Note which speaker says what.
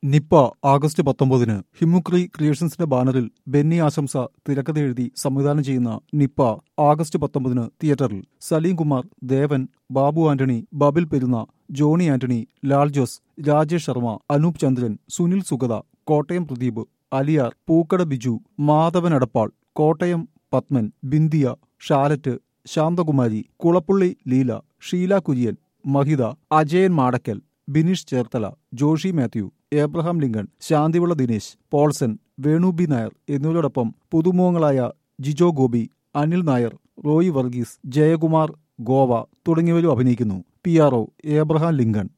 Speaker 1: Nipah August പത്തൊമ്പതിന് ഹിമുക്രി ക്രിയേഷൻസിന്റെ ബാനറിൽ ബെന്നി ആശംസ തിരക്കഥ എഴുതി സംവിധാനം ചെയ്യുന്ന നിപ്പ ആഗസ്റ്റ് പത്തൊമ്പതിന് തിയേറ്ററിൽ സലീം കുമാർ ദേവൻ ബാബു ആന്റണി ബബിൽ പെരുന്ന ജോണി ആന്റണി ലാൽ ജോസ് രാജേഷ് ശർമ്മ അനൂപ് ചന്ദ്രൻ സുനിൽ സുഗത കോട്ടയം പ്രദീപ് അലിയാർ പൂക്കട ബിജു മാധവൻ അടപ്പാൾ കോട്ടയം പത്മൻ ബിന്ദിയ ഷാലറ്റ് ശാന്തകുമാരി കുളപ്പുള്ളി ലീല ഷീല കുര്യൻ മഹിത അജയൻ മാടക്കൽ ബിനീഷ് ചേർത്തല ജോഷി മാത്യു ഏബ്രഹാം ലിങ്കൺ ശാന്തിവിള ദിനേശ് പോൾസൺ വേണു ബി നായർ എന്നിവരോടൊപ്പം പുതുമുഖങ്ങളായ ജിജോ ഗോപി അനിൽ നായർ റോയി വർഗീസ് ജയകുമാർ ഗോവ തുടങ്ങിയവരും അഭിനയിക്കുന്നു P R O Abraham Lincoln